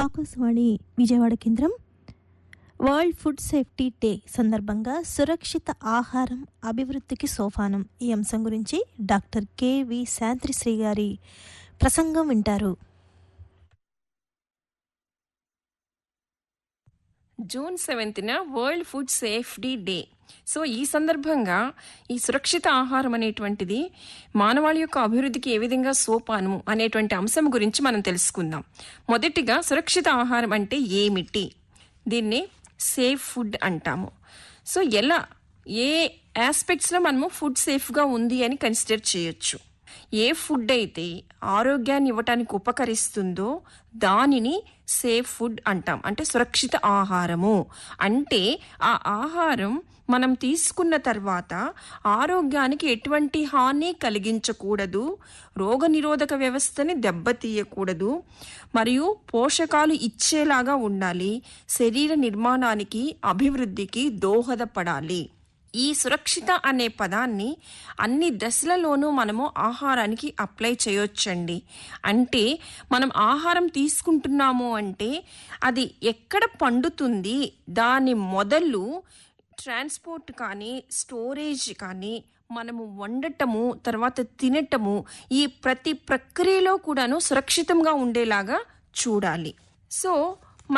ఆకాశవాణి విజయవాడ కేంద్రం world food safety day సందర్భంగా సురక్షిత ఆహారం అభివృద్ధికి సోపానం ఈ అంశం గురించి డాక్టర్ కెవి శాంత్రిశ్రీ గారి ప్రసంగం వింటారు జూన్ సెవెంత్న world food safety day so ఈ సందర్భంగా ఈ సురక్షిత ఆహారం అనేటువంటిది మానవాళి యొక్క అభివృద్ధికి ఏ విధంగా సోపానము అనేటువంటి అంశం గురించి మనం తెలుసుకుందాం మొదటిగా సురక్షిత ఆహారం అంటే ఏమిటి దీన్ని సేఫ్ ఫుడ్ అంటాము సో ఎలా ఏ ఆస్పెక్ట్స్లో మనము ఫుడ్ సేఫ్గా ఉంది అని కన్సిడర్ చేయొచ్చు ఏ ఫుడ్ అయితే ఆరోగ్యాన్ని ఇవ్వటానికి ఉపకరిస్తుందో దానిని సేఫ్ ఫుడ్ అంటాం అంటే సురక్షిత ఆహారము అంటే ఆ ఆహారం మనం తీసుకున్న తర్వాత ఆరోగ్యానికి ఎటువంటి హాని కలిగించకూడదు రోగనిరోధక వ్యవస్థని దెబ్బతీయకూడదు మరియు పోషకాలు ఇచ్చేలాగా ఉండాలి శరీర నిర్మాణానికి అభివృద్ధికి దోహదపడాలి ఈ సురక్షిత అనే పదాన్ని అన్ని దశలలోనూ మనము ఆహారానికి అప్లై చేయొచ్చండి అంటే మనం ఆహారం తీసుకుంటున్నాము అంటే అది ఎక్కడ పండుతుంది దాని మొదలు ట్రాన్స్పోర్ట్ కానీ స్టోరేజ్ కానీ మనము వండటము తర్వాత తినటము ఈ ప్రతి ప్రక్రియలో కూడాను సురక్షితంగా ఉండేలాగా చూడాలి సో